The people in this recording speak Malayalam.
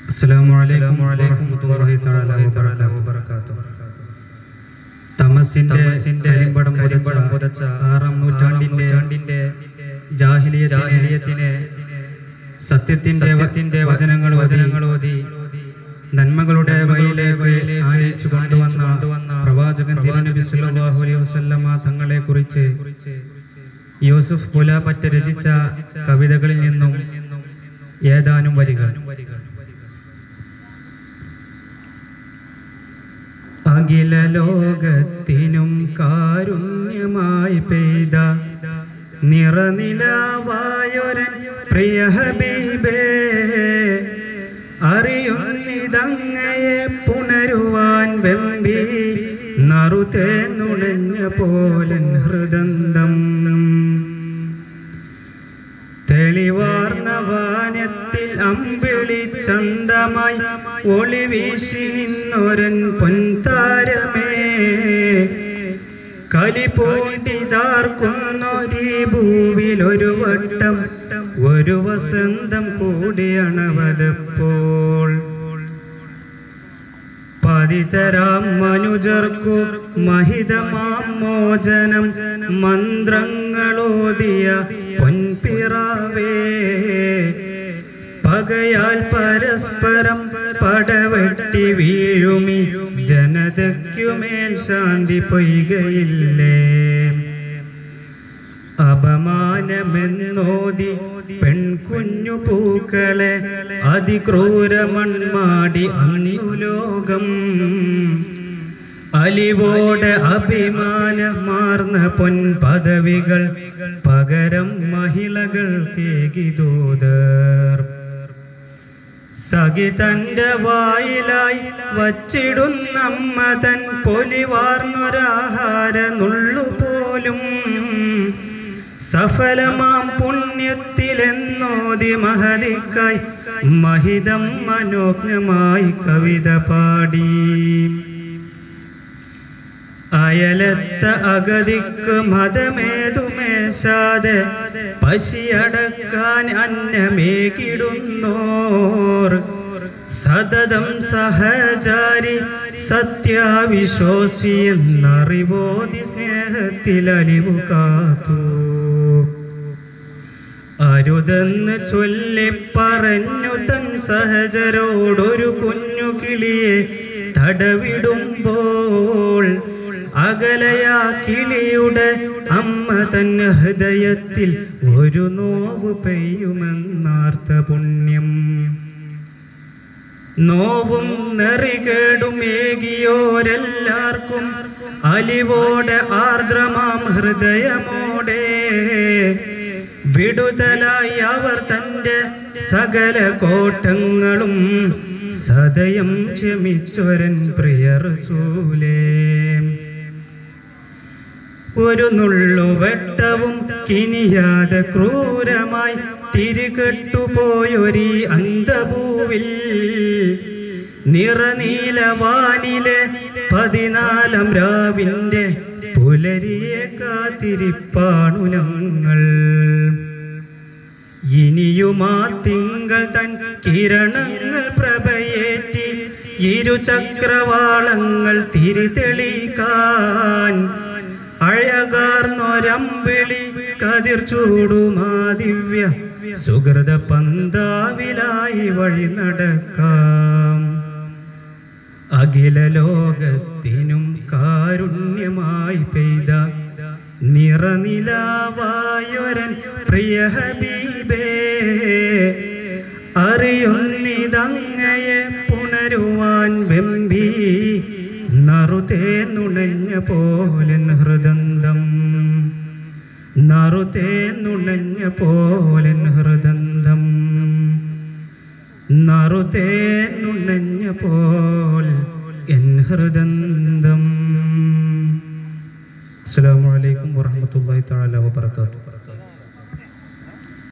السلام عليكم ورحمة الله تعالى وبركاته തമസിന്റെ കരിമ്പടം പുതച്ച ആറാം നൂറ്റാണ്ടിന്റെ ജാഹിലിയത്തിനെ സത്യത്തിന്റെ വത്തിന്റെ വചനങ്ങൾ വചനങ്ങൾ ഓതി നന്മകളുടെ വഴിയിലേക്ക് ആനയിച്ചു കൊണ്ടുവന്ന പ്രവാചകൻ തിരുനബി സല്ലല്ലാഹു അലൈഹി വസല്ലമ തങ്ങളെ കുറിച്ച് യൂസുഫ് പുലാപറ്റ രചിച്ച കവിതകളിൽ നിന്നും ഏതാനും വരികൾ അഖില ലോകത്തിനും കാരുണ്യമായി പെയ്ത നിറനിലവായൊരൻ പ്രിയ ഹബീബേ അറിയുന്നിതങ്ങയെ പുണരുവാൻ വെമ്പി നറുതേ നുണഞ്ഞ പോലൻ ഹൃദന്തം തെളിവാർന്ന വാനത്തിൽ അമ്പിളി ചന്തമായി ഒളി വീശി നിന്നൊരൻ പൊൻതാരമേ കലിപൂണ്ടിതാർക്കുന്നൊരീ ഭൂവിൽ ഒരു വട്ടം ഒരു വസന്തം കൂടിയണവതപ്പോൾ പതിതരാം മനുജർക്കു മഹിതമാം മോചനം മന്ത്രങ്ങളോതിയ പൊൻപിറാവേ പകയാൽ പരസ്പരം പടവെട്ടി വീഴുമി ജനതയ്ക്കുമേൽ ശാന്തി പൊയ്കയില്ലേ അപമാനമെന്നോതി പെൺകുഞ്ഞു പൂക്കളെ അതിക്രൂരമൺമാടി അന്നു ലോകം അലിവോടെ അഭിമാനമാർന്ന പൊൻ പദവികൾ പകരം മഹിളകൾ കേകിതോതർ സഖി തന്റെ വായിലായി വച്ചിടുന്നമ്മ തൻ പൊലിവാർന്നൊരാഹാര നുള്ളുപോലും സഫലമാം പുണ്യത്തിലെന്നോതി മഹതിക്കായി മഹിതം മനോജ്ഞമായി കവിത പാടി അയലത്ത അഗതിക്ക് മതമേതുമേശാതെ പശിയടക്കാൻ അന്നമേകിടുന്നോർ സതതം സഹചാരി സത്യാവിശ്വാസി എന്നറിവോതി സ്നേഹത്തിൽ അലിവു കാത്തു അരുതെന്ന് ചൊല്ലി പറഞ്ഞു തൻ സഹചരോടൊരു കുഞ്ഞു കിളിയെ തടവിടുമ്പോൾ അകലയാ കിളിയുടെ അമ്മ തൻ ഹൃദയത്തിൽ ഒരു നോവ് പെയ്യുമെന്നാർത്ത പുണ്യം നോവും നെറികേടുമേകിയോരെല്ലാവർക്കും അലിവോടെ ആർദ്രമാം ഹൃദയമോടെ വിടുതലായി അവർ തൻ്റെ സകല കോട്ടങ്ങളും സദയം ക്ഷമിച്ചൊരൻ പ്രിയ റസൂലേ ഒരു നുള്ളുവെട്ടവും കിനിയാതെ ക്രൂരമായി തിരികെട്ടുപോയൊരീ അന്തഭൂവിൽ നിറനീലവാനിലെ പതിനാലാം രാവിന്റെ പുലരിയെ കാത്തിരിപ്പാണു ഞങ്ങൾ ഇനിയുമാ തിങ്കൾ തൻ കിരണങ്ങൾ പ്രഭയേറ്റി ഇരുചക്രവാളങ്ങൾ തിരിതെളിക്കാൻ അഴകാർന്നൊരമ്പിളി കതിർ ചൂടുമാ ദിവ്യ സുഹൃത പന്താവിലായി വഴി നടക്കാം അഖില ലോകത്തിനും കാരുണ്യമായി പെയ്ത നിറനിലാവായൊരൻ പ്രിയ ഹബീബേ അറിയുന്നിതങ്ങയെ പുണരുവാൻ വെമ്പി നറുതേ നുണഞ്ഞ പോലൻ ഹൃദന്തം നറുതേ നുണഞ്ഞ പോലൻ ഹൃദന്തം നറുതേ നുണഞ്ഞ പോൽ എൻ ഹൃദന്തം അസ്സലാമു അലൈക്കും വറഹ്മത്തുള്ളാഹി തആല വബറകാതുഹു